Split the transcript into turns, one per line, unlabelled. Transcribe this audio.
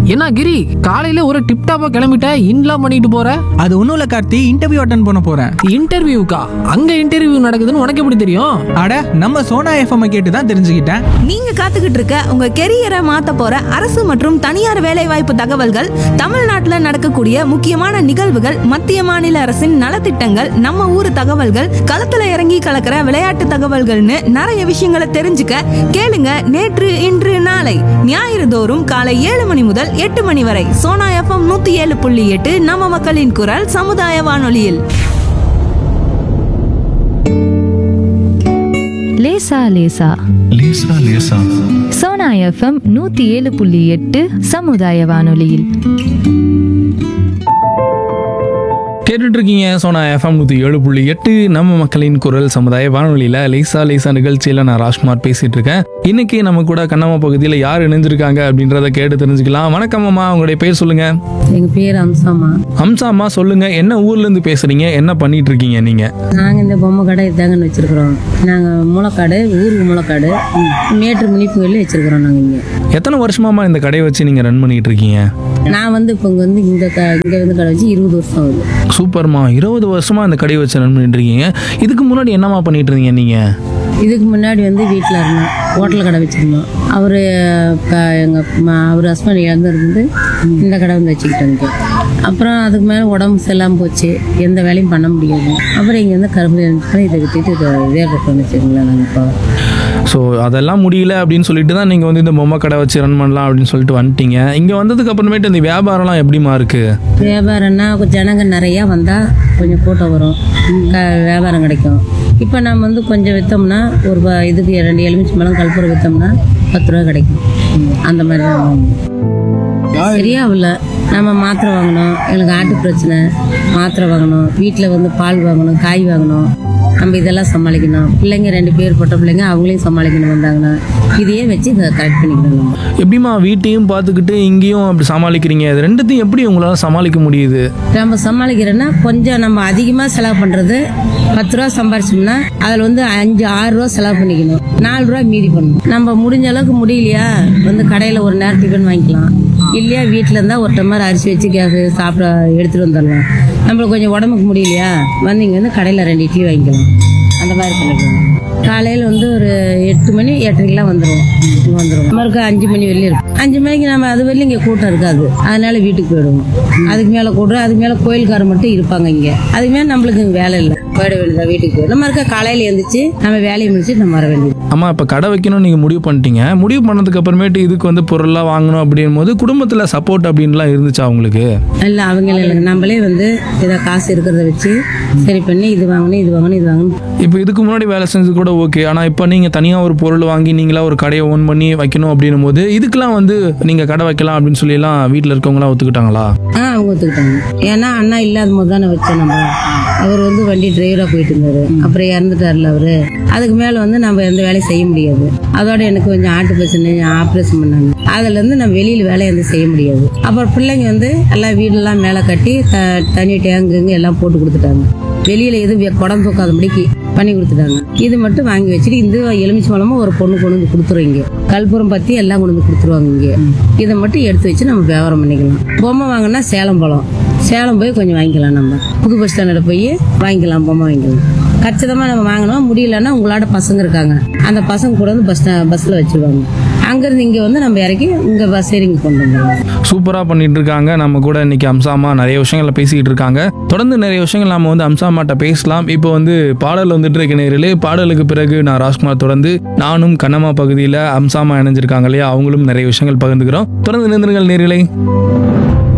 என்ன கிரி காலையில ஒரு டிப்டாப்பா கிளம்பிட்ட இன்லாம் பண்ணிட்டு போற
அது ஒன்றும் இல்லை கார்த்தி இன்டர்வியூ அட்டன் பண்ண போகிறேன்
இன்டர்வியூக்கா அங்க இன்டர்வியூ நடக்குதுன்னு உனக்கு எப்படி தெரியும்
அட நம்ம சோனா எஃப்எம் கேட்டு தான் தெரிஞ்சுக்கிட்டேன்
நீங்க காத்துக்கிட்டு இருக்க உங்க கெரியரை மாத்த போற அரசு மற்றும் தனியார் வேலைவாய்ப்பு தகவல்கள் தமிழ்நாட்டுல நடக்கக்கூடிய முக்கியமான நிகழ்வுகள் மத்திய மாநில அரசின் நலத்திட்டங்கள் நம்ம ஊர் தகவல்கள் களத்துல இறங்கி கலக்கிற விளையாட்டு தகவல்கள்னு நிறைய விஷயங்களை தெரிஞ்சுக்க கேளுங்க நேற்று இன்று நாளை ஞாயிறு தோறும் காலை ஏழு மணி முதல் எட்டு மணி வரை சோனா எஃப்எம் நூத்தி ஏழு புள்ளி எட்டு நம்ம மக்களின் குரல் சமுதாய வானொலியில்
லேசா லேசா
லேசா லேசா
சோனா எஃப்எம் நூத்தி ஏழு புள்ளி எட்டு சமுதாய வானொலியில்
கேட்டுட்டு இருக்கீங்க சோனா எஃப்எம் நூற்றி ஏழு புள்ளி எட்டு நம்ம மக்களின் குரல் சமுதாய வானொலியில் லேசா லேசா நிகழ்ச்சியில் நான் ராஜ்குமார் பேசிட்டு இருக்கேன் இன்னைக்கு நம்ம கூட கண்ணம்மா பகுதியில் யார் இணைஞ்சிருக்காங்க அப்படின்றத கேட்டு தெரிஞ்சுக்கலாம் வணக்கம் அம்மா உங்களுடைய பேர் சொல்லுங்க
எங்கள் பேர் அம்சாம்மா
அம்சா அம்மா சொல்லுங்க என்ன ஊர்ல இருந்து பேசுறீங்க என்ன பண்ணிட்டு இருக்கீங்க நீங்க
நாங்கள் இந்த பொம்மை கடை இதாங்கன்னு வச்சுருக்குறோம் நாங்கள் முளைக்காடு ஊருக்கு முளைக்காடு மேட்டு முனிப்புகளில் வச்சுருக்குறோம் நாங்கள் இங்கே
எத்தனை வருஷமாமா இந்த கடையை வச்சு நீங்க ரன் பண்ணிட்டு இருக்கீங்க
நான் வந்து இப்போ இங்கே வந்து இந்த க இங்கே வந்து கடை வச்சு இருபது வருஷம் ஆகுது
சூப்பர்மா இருபது வருஷமா இந்த கடையை வச்சு ரன் பண்ணிட்டு இருக்கீங்க இதுக்கு முன்னாடி என்னம்மா பண்ணிட்டு இருந்தீங்க நீங்க
இதுக்கு முன்னாடி வந்து வீட்டில் இருந்தோம் ஹோட்டல் கடை வச்சுருந்தோம் அவர் எங்கள் அவர் ஹஸ்பண்ட் இறந்துருந்து இந்த கடை வந்து வச்சுக்கிட்டோங்க அப்புறம் அதுக்கு மேலே உடம்பு சரியில்லாமல் போச்சு எந்த வேலையும் பண்ண முடியாது அப்புறம் இங்கே வந்து கரும்பு இருந்துச்சு இதை விட்டுட்டு இதை இதே பக்கம் வச்சுருங்களேன் நாங்கள் இப்போ
ஸோ அதெல்லாம் முடியல அப்படின்னு சொல்லிட்டு தான் நீங்கள் வந்து இந்த பொம்மை கடை வச்சு ரன் பண்ணலாம் அப்படின்னு சொல்லிட்டு வந்துட்டீங்க இங்கே வந்ததுக்கு அப்புறமேட்டு இந்த வியாபாரம்லாம் எப்படிமா இருக்கு
வியாபாரம்னா கொஞ்சம் ஜனங்க நிறையா வந்தால் கொஞ்சம் கூட்டம் வரும் க வியாபாரம் கிடைக்கும் இப்போ நம்ம வந்து கொஞ்சம் விற்றோம்னா ஒரு ப- இதுக்கு ரெண்டு எலுமிச்சை பழம் கல்பூரம் விற்றோம்னா பத்து ரூபா கிடைக்கும் அந்த மாதிரி தான் வாங்குவோம். சரியாகல நம்ம மாத்திரை வாங்கணும் எனக்கு ஆட்டு பிரச்சனை மாத்திரை வாங்கணும் வீட்டில் வந்து பால் வாங்கணும் காய் வாங்கணும் நம்ம இதெல்லாம் சமாளிக்கணும் பிள்ளைங்க ரெண்டு பேர் போட்ட பிள்ளைங்க அவங்களையும் சமாளிக்கணும் வந்தாங்கன்னா இதையே வச்சு கரெக்ட் பண்ணிக்கணும் நம்ம
எப்படிம்மா வீட்டையும் பார்த்துக்கிட்டு இங்கேயும் அப்படி சமாளிக்கிறீங்க இது ரெண்டுத்தையும் எப்படி உங்களால் சமாளிக்க முடியுது
நம்ம சமாளிக்கிறோன்னா கொஞ்சம் நம்ம அதிகமாக செலவு பண்ணுறது பத்து ரூபா சம்பாரிச்சோம்னா அதில் வந்து அஞ்சு ஆறு ரூபா செலவு பண்ணிக்கணும் நாலு ரூபா மீதி பண்ணணும் நம்ம முடிஞ்ச அளவுக்கு முடியலையா வந்து கடையில் ஒரு நேரம் டிஃபன் வாங்கிக்கலாம் இல்லையா வீட்டில் இருந்தால் ஒரு டம்ளர் அரிசி வச்சு கேஸ் சாப்பிட எடுத்துகிட்டு வந்துடலாம் நம்மளுக்கு கொஞ்சம் உடம்புக்கு முடியலையா வந்து இங்கே வந்து கடையில் ரெண்டு இட்லி வாங்கிக்கலாம் அந்த மாதிரி பண்ணிக்கலாம் காலையில் வந்து ஒரு எட்டு மணி எட்டரைக்கெல்லாம் வந்துடுவோம் இங்கே வந்துடுவோம் மறுக்க அஞ்சு மணி வெளியே இருக்கும் அஞ்சு மணிக்கு நம்ம அது வெளியே இங்கே கூட்டம் இருக்காது அதனால வீட்டுக்கு போயிடுவோம் அதுக்கு மேலே கூட்டம் அதுக்கு மேலே கோயில்காரர் மட்டும் இருப்பாங்க இங்கே அதுக்கு மேலே நம்மளுக்கு இங்க வேலை இல்லை போயிட வேண்டியதா வீட்டுக்கு போயிடும் நம்ம இருக்க காலையில் எழுந்திரிச்சு நம்ம வேலையை முடிச்சு நம்ம வர வேண்டியது
அம்மா இப்போ கடை வைக்கணும்னு நீங்கள் முடிவு பண்ணிட்டீங்க முடிவு பண்ணதுக்கு அப்புறமேட்டு இதுக்கு வந்து பொருளாக வாங்கணும் அப்படின் போது குடும்பத்தில் சப்போர்ட் அப்படின்லாம் இருந்துச்சா உங்களுக்கு
இல்லை அவங்க இல்லை நம்மளே வந்து ஏதோ காசு இருக்கிறத வச்சு சரி பண்ணி இது வாங்கணும் இது வாங்கணும் இது வாங்கணும்
இப்போ இதுக்கு முன்னாடி வேலை செஞ்சது கூட ஓகே ஆனால் இப்போ நீங்கள் தனியாக ஒரு பொருள் வாங்கி நீங்களா ஒரு கடையை ஓன் பண்ணி வைக்கணும் அப்படின்னும் போது இதுக்கெல்லாம் வந்து நீங்கள் கடை வைக்கலாம் அப்படின்னு சொல்லிலாம் வீட்டில் இருக்கவங்களாம் ஒத்துக்கிட்டாங்களா
ஆ அவங்க ஒத்துக்கிட்டாங்க ஏன்னா அண்ணா இல்லாத போது தானே வச்சோம் நம்ம அவர் வந்து வண்டி டிரைவராக போயிட்டு இருந்தாரு அப்புறம் இறந்துட்டார்ல அவரு அதுக்கு மேலே வந்து நம்ம எந்த வேலையும் செய்ய முடியாது அதோட எனக்கு கொஞ்சம் ஆட்டு பிரச்சனை ஆப்ரேஷன் பண்ணாங்க அதுலேருந்து நம்ம வெளியில் வேலையை வந்து செய்ய முடியாது அப்புறம் பிள்ளைங்க வந்து எல்லாம் வீடெல்லாம் மேலே கட்டி த தண்ணி டேங்குங்க எல்லாம் போட்டு கொடுத்துட்டாங்க வெளியில் எதுவும் வே- குடம் தூக்காதபடிக்கு பண்ணி கொடுத்துட்டாங்க இது மட்டும் வாங்கி வச்சுட்டு இந்த எலுமிச்சை பழமும் ஒரு பொண்ணு கொண்டு வந்து கொடுத்துரும் இங்கே கற்பூரம் பத்தி எல்லாம் கொண்டு வந்து கொடுத்துருவாங்க இங்கே இதை மட்டும் எடுத்து வச்சு நம்ம வியாபாரம் பண்ணிக்கலாம் பொம்மை வாங்கினா சேலம் பழம் சேலம் போய் கொஞ்சம் வாங்கிக்கலாம் நம்ம புது பஸ் ஸ்டாண்டில் போய் வாங்கிக்கலாம் பொம்மை வாங்கிக்கலாம் கச்சிதமாக நம்ம வாங்கணும் முடியலன்னா உங்களோட பசங்க இருக்காங்க அந்த பசங்க கூட வந்து பஸ் பஸ்ஸில் வச்சுருவாங்க அங்கேருந்து இங்கே வந்து நம்ம இறக்கி இங்கே பஸ் ஏறி இங்கே கொண்டு வந்துடுவோம்
சூப்பராக பண்ணிட்டு இருக்காங்க நம்ம கூட இன்னைக்கு அம்சாமா நிறைய விஷயங்களை பேசிக்கிட்டு இருக்காங்க தொடர்ந்து நிறைய விஷயங்கள் நம்ம வந்து அம்சாமாட்ட பேசலாம் இப்போ வந்து பாடல் வந்துட்டு இருக்க நேரிலே பாடலுக்கு பிறகு நான் ராஜ்குமார் தொடர்ந்து நானும் கண்ணம்மா பகுதியில் அம்சாமா இணைஞ்சிருக்காங்க இல்லையா அவங்களும் நிறைய விஷயங்கள் பகிர்ந்துக்கிறோம் தொடர்ந்து நிறுவனங்கள் நேரிலே